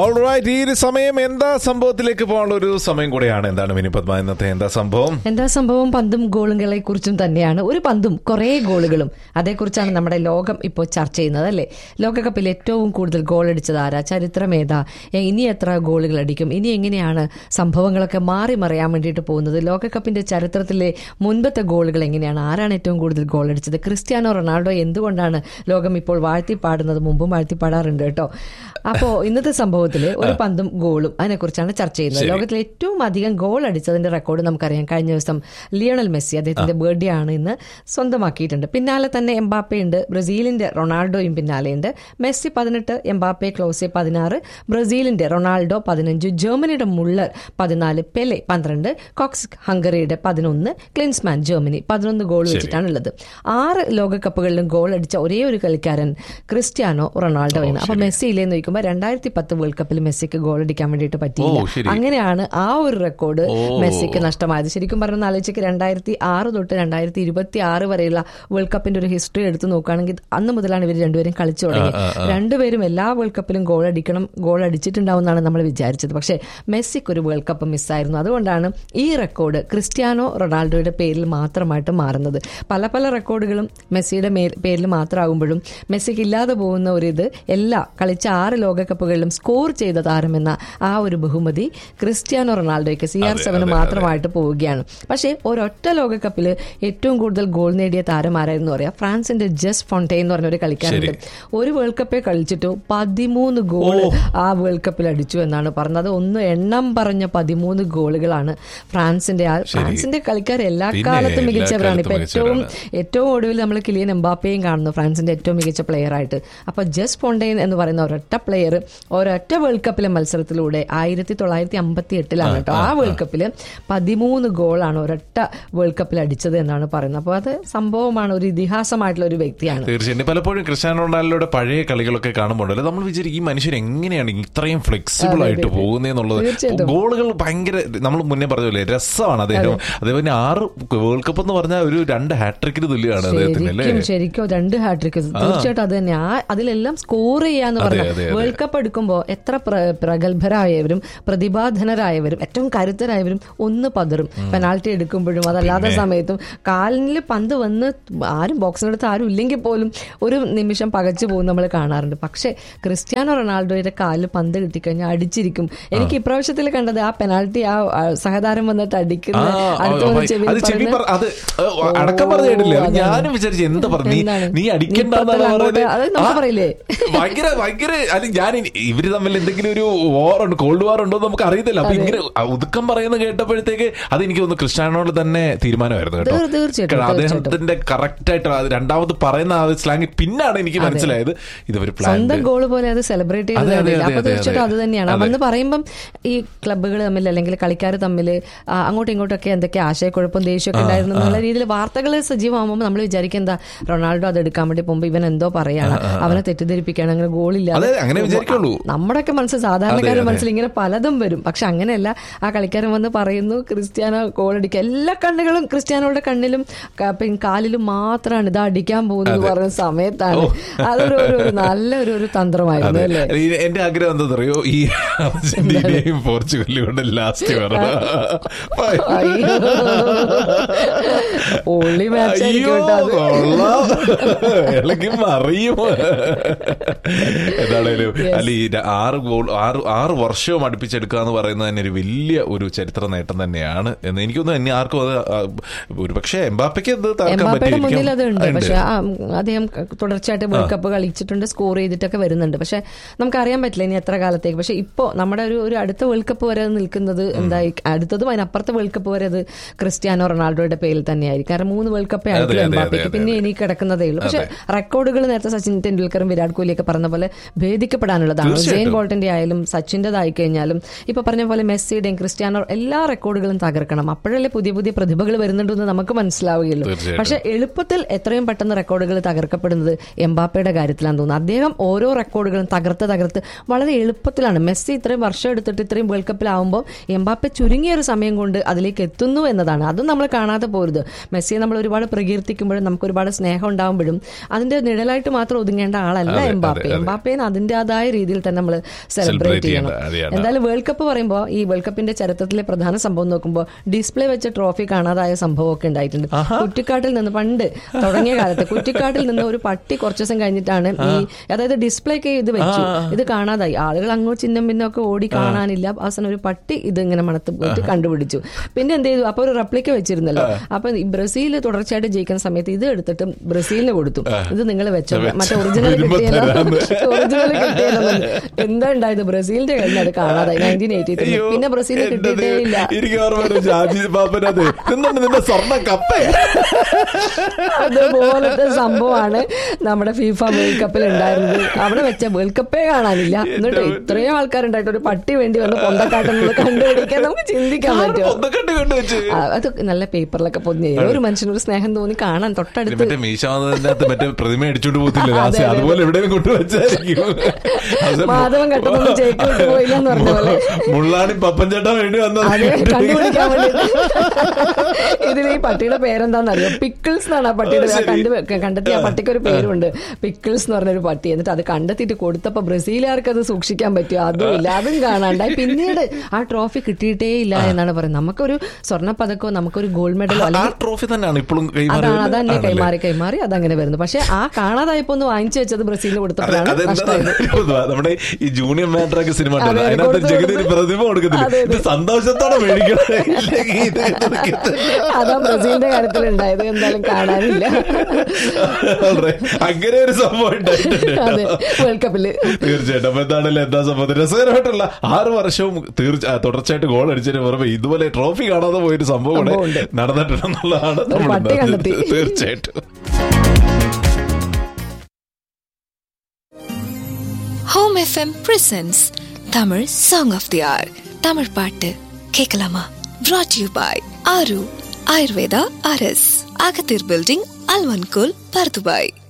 Alright ഈ ഒരു സമയം എന്താ സംഭവത്തിലേക്ക് പോകാനുള്ള ഒരു സമയം കൂടെയാണ് എന്താണ് മിനി പത്മ ഇന്നത്തെ എന്താ സംഭവം എന്താ സംഭവം പന്തും ഗോളുകളെ കുറിച്ചും തന്നെയാണ് ഒരു പന്തും കുറേ ഗോളുകളും അതേക്കുറിച്ചാണ് നമ്മുടെ ലോകം ഇപ്പോൾ ചർച്ച ചെയ്യുന്നത് അല്ലേ ലോകകപ്പിൽ ഏറ്റവും കൂടുതൽ ഗോൾ അടിച്ചത് ആരാ ചരിത്രം ഏതാ എ, ഇനി എത്ര ഗോളുകൾ അടിക്കും ഇനി എങ്ങനെയാണ് സംഭവങ്ങളൊക്കെ മാറി മറിയാൻ വേണ്ടിയിട്ട് പോകുന്നത് ലോകകപ്പിന്റെ ചരിത്രത്തിലെ മുൻപത്തെ ഗോളുകൾ എങ്ങനെയാണ് ആരാണ് ഏറ്റവും കൂടുതൽ ഗോൾ അടിച്ചത് ക്രിസ്ത്യാനോ റൊണാൾഡോ എന്തുകൊണ്ടാണ് ലോകം ഇപ്പോൾ വാഴ്ത്തി പാടുന്നത് മുമ്പും വാഴ്ത്തി പാടാറുണ്ട് കേട്ടോ അപ്പോ ഇന്നത്തെ സംഭവത്തിൽ ഒരു പന്തും ഗോളും അതിനെക്കുറിച്ചാണ് ചർച്ച ചെയ്യുന്നത് ലോകത്തിലെ ഏറ്റവും അധികം ഗോൾ അടിച്ചതിന്റെ റെക്കോർഡ് നമുക്കറിയാം കഴിഞ്ഞ ദിവസം ലിയണൽ മെസ്സി അദ്ദേഹത്തിന്റെ ബർത്ത്ഡേ ആണ് ഇന്ന് സ്വന്തമാക്കിയിട്ടുണ്ട് പിന്നാലെ തന്നെ എംബാപ്പെ ഉണ്ട് ബ്രസീലിന്റെ റൊണാൾഡോയും പിന്നാലെയുണ്ട് മെസ്സി പതിനെട്ട് എംബാപ്പെ ക്ലോസെ പതിനാറ് ബ്രസീലിന്റെ റൊണാൾഡോ പതിനഞ്ച് ജർമ്മനിയുടെ മുള്ളർ പതിനാല് പെലെ പന്ത്രണ്ട് കോക്സ് ഹംഗറിയുടെ പതിനൊന്ന് ക്ലിൻസ്മാൻ ജർമ്മനി പതിനൊന്ന് ഗോൾ വെച്ചിട്ടാണ് ഉള്ളത് ആറ് ലോകകപ്പുകളിലും ഗോൾ അടിച്ച ഒരേ ഒരു കളിക്കാരൻ ക്രിസ്ത്യാനോ റൊണാൾഡോ ആണ് അപ്പൊ മെസ്സിയിലെ നോക്കുമ്പോൾ രണ്ടായിരത്തി പത്ത് വേൾഡ് കപ്പിൽ മെസ്സിക്ക് ഗോൾ അടിക്കാൻ വേണ്ടിയിട്ട് ഓ, പറ്റിയില്ല ശരി. അങ്ങനെയാണ് ആ ഒരു റെക്കോർഡ് ഓ. മെസ്സിക്ക് നഷ്ടമായത് ശരിക്കും പറഞ്ഞാൽ ആലോചിക്ക് രണ്ടായിരത്തി ആറ് തൊട്ട് രണ്ടായിരത്തി ഇരുപത്തി ആറ് വരെയുള്ള വേൾഡ് കപ്പിന്റെ ഒരു ഹിസ്റ്ററി എടുത്ത് നോക്കുകയാണെങ്കിൽ അന്ന് മുതലാണ് ഇവർ രണ്ടുപേരും കളിച്ചു തുടങ്ങി രണ്ടുപേരും എല്ലാ വേൾഡ് കപ്പിലും ഗോൾ അടിക്കണം ഗോൾ അടിച്ചിട്ടുണ്ടാവും എന്നാണ് നമ്മൾ വിചാരിച്ചത് പക്ഷേ മെസ്സിക്ക് ഒരു വേൾഡ് കപ്പ് മിസ്സായിരുന്നു അതുകൊണ്ടാണ് ഈ റെക്കോർഡ് ക്രിസ്ത്യാനോ റൊണാൾഡോയുടെ പേരിൽ മാത്രമായിട്ട് മാറുന്നത് പല പല റെക്കോർഡുകളും മെസ്സിയുടെ മേൽ- പേരിൽ മാത്രമാകുമ്പോഴും മെസ്സിക്ക് ഇല്ലാതെ പോകുന്ന ഒരു ഇത് എല്ലാ കളിച്ച ആറ് ലോകകപ്പുകളിലും സ്കോർ ചെയ്ത താരമെന്ന ആ ഒരു ബഹുമതി ക്രിസ്ത്യാനോ റൊണാൾഡോയ്ക്ക് സി ആർ സെവന് മാത്രമായിട്ട് പോവുകയാണ് പക്ഷേ ഒരൊറ്റ ലോകകപ്പിൽ ഏറ്റവും കൂടുതൽ ഗോൾ നേടിയ താരം ആരായിരുന്നു പറയാം ഫ്രാൻസിന്റെ ജസ് ഫോണ്ടെയിൻ എന്ന് പറഞ്ഞ ഒരു കളിക്കാരുണ്ട് ഒരു വേൾഡ് കപ്പേ കളിച്ചിട്ടു പതിമൂന്ന് ഗോൾ ആ വേൾഡ് കപ്പിൽ അടിച്ചു എന്നാണ് പറഞ്ഞത് ഒന്ന് എണ്ണം പറഞ്ഞ പതിമൂന്ന് ഗോളുകളാണ് ഫ്രാൻസിന്റെ ആ ഫ്രാൻസിന്റെ കളിക്കാർ എല്ലാ പിന്നെ കാലത്തും എല്ലാ മികച്ചവരാണ് ഇപ്പൊ കാലത്തും ഏറ്റവും ഏറ്റവും ഒടുവിൽ നമ്മൾ കിലിയൻ എംബാപ്പയും കാണുന്നു ഫ്രാൻസിന്റെ ഏറ്റവും മികച്ച പ്ലെയർ ആയിട്ട് അപ്പൊ ജസ് ഫോണ്ടെയിൻ എന്ന് പറയുന്ന ഒരൊറ്റ പ്ലെയർ ഒരൊറ്റ വേൾഡ് കപ്പിലെ മത്സരത്തിലൂടെ ആയിരത്തി തൊള്ളായിരത്തി അമ്പത്തി എട്ടിലാണ് കേട്ടോ ആ വേൾഡ് കപ്പില് പതിമൂന്ന് ഗോളാണ് ഒരൊറ്റ വേൾഡ് കപ്പിൽ അടിച്ചത് എന്നാണ് പറയുന്നത് അപ്പോൾ അത് സംഭവമാണ് ഒരു ഇതിഹാസമായിട്ടുള്ള ഒരു വ്യക്തിയാണ് തീർച്ചയായും പലപ്പോഴും ക്രിസ്ത്യാനോ റൊണാൾഡോയുടെ പഴയ കളികളൊക്കെ കാണുമ്പോൾ നമ്മൾ വിചാരിക്കും ഈ മനുഷ്യൻ എങ്ങനെയാണ് ഇത്രയും ഫ്ലെക്സിബിൾ ആയിട്ട് പോകുന്നതെന്നുള്ളത് തീർച്ചയായിട്ടും. ഗോളുകൾ ഭയങ്കര നമ്മൾ മുന്നേ പറഞ്ഞല്ലേ രസമാണ് അദ്ദേഹം അതേപോലെ ആറ് വേൾഡ് കപ്പ് എന്ന് പറഞ്ഞാൽ ഒരു രണ്ട് ഹാട്രിക്കിന് തുല്യമാണ് അദ്ദേഹത്തിന് അല്ലേ ശരിക്കും ശരിക്കും രണ്ട് ഹാട്രിക്ക് തീർച്ചയായിട്ടും അത് തന്നെ ആ അതിലെല്ലാം സ്കോർ ചെയ്യാന്ന് അതെ, പറഞ്ഞ അതെ, അതെ. വേൾഡ് കപ്പ് എടുക്കുമ്പോൾ എത്ര പ്ര- പ്രഗത്ഭരായവരും പ്രതിഭാധനരായവരും ഏറ്റവും കരുത്തരായവരും ഒന്ന് പതറും പെനാൾട്ടി എടുക്കുമ്പോഴും അതല്ലാത്ത സമയത്തും കാലിൽ പന്ത് വന്ന് ആരും ബോക്സിനടുത്ത് ആരും ഇല്ലെങ്കിൽ പോലും ഒരു നിമിഷം പകച്ചു പോകും നമ്മൾ കാണാറുണ്ട് പക്ഷേ ക്രിസ്ത്യാനോ റൊണാൾഡോയുടെ കാലിൽ പന്ത് കിട്ടിക്കഴിഞ്ഞാൽ അടിച്ചിരിക്കും എനിക്ക് ഇപ്രാവശ്യത്തിൽ കണ്ടത് ആ പെനാൾട്ടി ആ ആ, സഹതാരം വന്നിട്ട് അടിക്കുന്ന ആ, അടുത്ത് ആ, വന്ന് ചെവിയിൽ അത് ചെവി പറയുന്ന- പറ- അത് ഏ, അടക്കം പറഞ്ഞു കേട്ടില്ലേ അത് അതാണ്. ഞാനും വിചാരിച്ചു എന്താ പറഞ്ഞു എന്താണ്? നീ അടിക്കണ്ടെന്നാണ് നീ ഇപ്പുറത്തെ പറയുന്നത് അത് നമുക്ക് ആ, പറയില്ലേ? ഭയങ്കര ഭയങ്കര അത് ഞാൻ ഇനി- ഇവര് തമ്മിൽ എന്തെങ്കിലും ഒരു വാർ ഉണ്ട് കോൾഡ് വാർ ഉണ്ടോ എന്ന് നമുക്ക് അറിയത്തില്ല അപ്പൊ ഇങ്ങനെ ഒതുക്കം പറയുന്ന കേട്ടപ്പോഴത്തേക്ക് അത് എനിക്ക് തോന്നുന്നു ക്രിസ്ത്യാനോട് തന്നെ തീരുമാനമായിരുന്നു കേട്ടോ തീർ- തീർച്ചയായിട്ടും, കാരണം തീർച്ചയായിട്ടും. അദ്ദേഹത്തിന്റെ കറക്റ്റ് ആയിട്ട് അത് രണ്ടാമത് പറയുന്ന ആ സ്ലാങ് പിന്നാണ് എനിക്ക് മനസ്സിലായത് ഇതൊരു പ്ലാൻ സ്വന്തം ഗോൾ പോലെ അത് സെലിബ്രേറ്റ് അതെ, അതെ, ചെയ്തത് അതെ, അപ്പൊ അതെ, തീർച്ചയായിട്ടും അതെ. അത് തന്നെയാണ് അതെ. അന്ന് പറയുമ്പം ഈ ക്ലബ്ബുകൾ തമ്മിൽ അല്ലെങ്കിൽ കളിക്കാർ തമ്മിൽ ആ, അങ്ങോട്ടും ഇങ്ങോട്ടൊക്കെ എന്തൊക്കെ ആശയക്കുഴപ്പം ദേഷ്യമൊക്കെ ഉണ്ടായിരുന്നു എന്നുള്ള രീതിയിൽ വാർത്തകൾ സജീവമാകുമ്പോൾ നമ്മൾ വിചാരിക്കും എന്താ റൊണാൾഡോ അത് എടുക്കാൻ വേണ്ടി പോകുമ്പോൾ ഇവൻ എന്തോ പറയാണ് അവനെ തെറ്റിദ്ധരിപ്പിക്കുകയാണ് അങ്ങനെ ഗോളില്ല അതെ, അങ്ങനെ വിചാരിക്കുള്ളൂ. നമ്മുടെയൊക്കെ മനസ്സിൽ സാധാരണക്കാരുടെ അതെ, അതെ. മനസ്സിൽ ഇങ്ങനെ പലതും വരും പക്ഷെ അങ്ങനെയല്ല ആ കളിക്കാരൻ വന്ന് പറയുന്നു ക്രിസ്ത്യാനോ ഗോൾ അടിക്കുക എല്ലാ കണ്ണുകളും ക്രിസ്ത്യാനോയുടെ കണ്ണിലും ക- പിൻ കാലിലും മാത്രമാണ് ഇത് അടിക്കാൻ പോകുന്നത് പറഞ്ഞ സമയത്താണ് അതൊരു ഒരു ഒരു നല്ലൊരു ഒരു തന്ത്രമായിരുന്നു അതെ അല്ലേ ഈ- എന്റെ ആഗ്രഹം എന്താ അറിയോ ഈ അർജന്റീനയും പോർച്ചുഗലും കൊണ്ട് ലാസ്റ്റ് അയ്യോ. പൊള്ളി മാച്ച് ആയിരിക്കും കേട്ടോ അത്. ഇളകി മറിയും എന്താണേലും അല്ല ഈ ര- ആറ് ഗോൾ ആറ് ആറ് വർഷവും അടുപ്പിച്ചെടുക്കുക എന്ന് പറയുന്നത് തന്നെ ഒരു വലിയ ഒരു ചരിത്ര നേട്ടം തന്നെയാണ് എന്ന് എനിക്കൊന്നും ഇനി ആർക്കും അത് ആ, ഒരു പക്ഷേ എംബാപ്പയ്ക്ക് അത് താർക്കാൻ എംബാപ്പയുടെ മുന്നിൽ അത് ഉണ്ട് പറ്റിയിരിക്കും പക്ഷെ ആ, അദ്ദേഹം തുടർച്ചയായിട്ട് വേൾഡ് കപ്പ് കളിച്ചിട്ടുണ്ട് സ്കോർ ചെയ്തിട്ടൊക്കെ വരുന്നുണ്ട് പക്ഷെ നമുക്കറിയാൻ പറ്റില്ല ഇനി എത്ര കാലത്തേക്ക് പക്ഷെ ഇപ്പോൾ നമ്മുടെ ഒരു ഒരു അടുത്ത വേൾഡ് കപ്പ് വരെ അത് നിൽക്കുന്നത് എന്തായി അടുത്തതും അതിനപ്പുറത്തെ വേൾഡ് കപ്പ് വരെ അത് ക്രിസ്ത്യാനോ റൊണാൾഡോയുടെ പേരിൽ തന്നെയായിരിക്കും കാരണം മൂന്ന് വേൾഡ് കപ്പേ അതെ, ആയിട്ടുള്ളൂ അതെ, എംബാപ്പയ്ക്ക് അതെ, പിന്നെ ഇനി കിടക്കുന്നതേ ഉള്ളൂ പക്ഷെ റെക്കോർഡുകൾ നേരത്തെ സച്ചിൻ ടെണ്ടുൽക്കറും വിരാട് കോഹ്ലിയൊക്കെ പറഞ്ഞ പോലെ ഭേദിക്കപ്പെടാനുള്ളതാണ് ജെയിൻ തീർച്ചയായിട്ടും. ബോൾട്ടിന്റെ ആയാലും സച്ചിന്റേതായി കഴിഞ്ഞാലും ഇപ്പൊ പറഞ്ഞ പോലെ മെസ്സിയുടെയും ക്രിസ്ത്യാനോ എല്ലാ റെക്കോർഡുകളും തകർക്കണം അപ്പോഴല്ലേ പുതിയ പുതിയ പ്രതിഭകൾ വരുന്നുണ്ടെന്ന് നമുക്ക് മനസ്സിലാവുകയുള്ളൂ തീർച്ചയായിട്ടും. പക്ഷെ എളുപ്പത്തിൽ എത്രയും പെട്ടെന്ന് റെക്കോർഡുകൾ തകർക്കപ്പെടുന്നത് എംബാപ്പയുടെ കാര്യത്തിലാണെന്ന് തോന്നുന്നു അദ്ദേഹം ഓരോ റെക്കോർഡുകളും തകർത്ത് തകർത്ത് വളരെ എളുപ്പത്തിലാണ് മെസ്സി ഇത്രയും വർഷം എടുത്തിട്ട് ഇത്രയും വേൾഡ് കപ്പിലാവുമ്പോൾ എംബാപ്പെ ചുരുങ്ങിയ ഒരു സമയം കൊണ്ട് അതിലേക്ക് എത്തുന്നു എന്നതാണ് അതും നമ്മൾ കാണാതെ പോരുത് മെസ്സിയെ നമ്മൾ ഒരുപാട് പ്രകീർത്തിക്കുമ്പോഴും നമുക്ക് ഒരുപാട് സ്നേഹം ഉണ്ടാകുമ്പോഴും അതിന്റെ നിഴലായിട്ട് മാത്രം ഒതുങ്ങേണ്ട ആളല്ല അതെ, എംബാപ്പെ അതെ, അതെ. എംബാപ്പേനെ അതിൻ്റെതായ രീതിയിൽ തന്നെ നമ്മൾ സെലിബ്രേറ്റ് Celebrate ചെയ്യണം ചെയ്യേണ്ട, അതെയാണ്. എന്തായാലും വേൾഡ് കപ്പ് പറയുമ്പോൾ ഈ വേൾഡ് കപ്പിന്റെ ചരിത്രത്തിലെ പ്രധാന സംഭവം നോക്കുമ്പോൾ ഡിസ്പ്ലേ വെച്ച ട്രോഫി കാണാതായ സംഭവമൊക്കെ ഉണ്ടായിട്ടുണ്ട് കുറ്റിക്കാട്ടിൽ നിന്ന് പണ്ട് തുടങ്ങിയ കാലത്ത് കുറ്റിക്കാട്ടിൽ നിന്ന് ഒരു പട്ടി കുറച്ച് ദിവസം കഴിഞ്ഞിട്ടാണ് ഈ അതായത് ഡിസ്പ്ലേക്ക് ഇത് വെച്ചു ഇത് കാണാതായി ആളുകൾ അങ്ങോട്ട് ചിഹ്നം ഭിന്നം ഒക്കെ ഓടി കാണാനില്ല അവസാനം ഒരു പട്ടി ഇത് ഇങ്ങനെ മണത്ത് പോയിട്ട് കണ്ടുപിടിച്ചു പിന്നെ എന്ത് ചെയ്തു അപ്പൊ ഒരു റെപ്ലിക്ക വെച്ചിരുന്നല്ലോ അപ്പൊ ഈ ബ്രസീൽ തുടർച്ചയായിട്ട് ജയിക്കുന്ന സമയത്ത് ഇത് എടുത്തിട്ട് ബ്രസീലിന് കൊടുത്തു ഇത് നിങ്ങൾ വെച്ചോ മറ്റേ ഒറിജിനൽ വരുമ്പോ കിട്ടിയല്ലോ തരാന്ന്. ഒറിജിനൽ കിട്ടിയല്ലോ എന്താ ഉണ്ടായത് ബ്രസീലിന്റെ കയ്യിൽ നിന്ന് അത് കാണാതായി നയൻറ്റീൻ എയ്റ്റി അയ്യോ, പിന്നെ ബ്രസീലിന് എന്റെ കിട്ടിയിട്ടേ ദൈവം. ഇല്ല എനിക്ക് ഓർമ്മ വരും ഷാജി പാപ്പനത് നിന്നുണ്ട് നിന്റെ സ്വർണ്ണ കപ്പ അതുപോലത്തെ സംഭവമാണ് നമ്മുടെ ഫിഫ വേൾഡ് കപ്പിൽ ഉണ്ടായിരുന്നത് അവിടെ വെച്ച വേൾഡ് കപ്പേ കാണാനില്ല എന്നിട്ട് ഇത്രയും ആൾക്കാരുണ്ടായിട്ട് ഒരു പട്ടി വേണ്ടി വന്ന് പൊന്തക്കാട്ടുന്നത് കണ്ടുപിടിക്കാൻ നമുക്ക് ചിന്തിക്കാൻ പറ്റുമോ പൊന്തക്കെട്ട് കൊണ്ട് വെച്ച് ആ, അത് നല്ല പേപ്പറിലൊക്കെ പൊതിഞ്ഞ് ഒരു മനുഷ്യനൊരു സ്നേഹം തോന്നി കാണാൻ തൊട്ടടുത്ത് മറ്റേ മീശാന്നതിനകത്ത് മറ്റേ പ്രതിമ അടിച്ചോണ്ട് പോകത്തില്ല അതെ, ലാസ്റ്റ് അതെ. അതുപോലെ എവിടെയും കൊണ്ടുവച്ചായിരിക്കും അത് മാധവൻ കട്ടൊന്നും ജയിക്ക് വിട്ടു പോയില്ല എന്ന് പറഞ്ഞ പോലെ മുള്ളാണി പപ്പൻ ചേട്ടാൻ വേണ്ടി വന്നത് അതെ കണ്ടുപിടിക്കാൻ വേണ്ടി ഇതിൽ ഈ പട്ടിയുടെ പേരെന്താണെന്നറിയോ പിക്കിൾസ് എന്നാണ് ആ പട്ടിയുടെ പേര്. ആ കണ്ടു കണ്ടെത്തിയ ആ പട്ടിക്ക് ഒരു പേരുണ്ട് പിക്കിൾസ് എന്ന് പറഞ്ഞൊരു പട്ടി എന്നിട്ട് അത് കണ്ടെത്തിയിട്ട് കൊടുത്തപ്പോ ബ്രസീലുകാർക്ക് അത് സൂക്ഷിക്കാൻ പറ്റുമോ അതും ഇല്ല അതും കാണാണ്ടായി പിന്നീട് ആ ട്രോഫി കിട്ടിയിട്ടേ ഇല്ല എന്നാണ് പറയുന്നത് നമുക്കൊരു സ്വർണ്ണ പതക്കോ നമുക്കൊരു ഗോൾഡ് മെഡലോ ആ അല്ലെങ്കിൽ ട്രോഫി തന്നെയാണ് ഇപ്പോഴും അതാണ് അതന്നെ കൈമാറി കൈമാറി കൈമാറി അതങ്ങനെ വരുന്നു പക്ഷെ ആ കാണാതായപ്പോ ഒന്ന് വാങ്ങിച്ചു വെച്ചത് ബ്രസീലിന് കൊടുത്തപ്പോഴാണ് നഷ്ടമായത് നമ്മുടെ ഈ ജൂനിയർ മാട്രാക്ക് സിനിമ അതെ, ഉണ്ടല്ലോ അതെ, അതിനകത്ത് കൊടുത്തു, ജഗതി കൊടുത്തു. പ്രതിമ കൊടുക്കത്തില്ല അതെ, അതെ. ഇത് സന്തോഷത്തോടെ മേടിക്കണം ഇല്ലെങ്കിൽ ഇത് കൊടുക്കത്തില്ല. അതാ ബ്രസീലിന്റെ കാര്യത്തിൽ ഉണ്ടായത് എന്തായാലും കാണാനില്ല Alright. അങ്ങനെ ഒരു സംഭവം ഉണ്ടായിട്ടുണ്ട് അതെ വേൾഡ് കപ്പില് തീർച്ചയായിട്ടും അപ്പൊ എന്താണല്ലോ എന്താ സംഭവം രസകരമായിട്ടുള്ള ആറ് വർഷവും തീർച്ച ആ, തുടർച്ചയായിട്ട് ഗോൾ അടിച്ചതിന് പുറമെ ഇതുപോലെ ട്രോഫി കാണാതെ പോയൊരു സംഭവം കൂടെ സംഭവമുണ്ട്. നടന്നിട്ടുണ്ടെന്നുള്ളതാണ് നമ്മൾ പട്ടി കണ്ടെത്തി. തീർച്ചയായിട്ടും home FM presents Tamil song of the hour Tamil பாட்டு கேட்கலாமா brought யூ பாய் ஆரு ஆயுர்வேதா அரஸ் அகத்தீர் பில்டிங் அல்வன்கோல் பர்துபாய்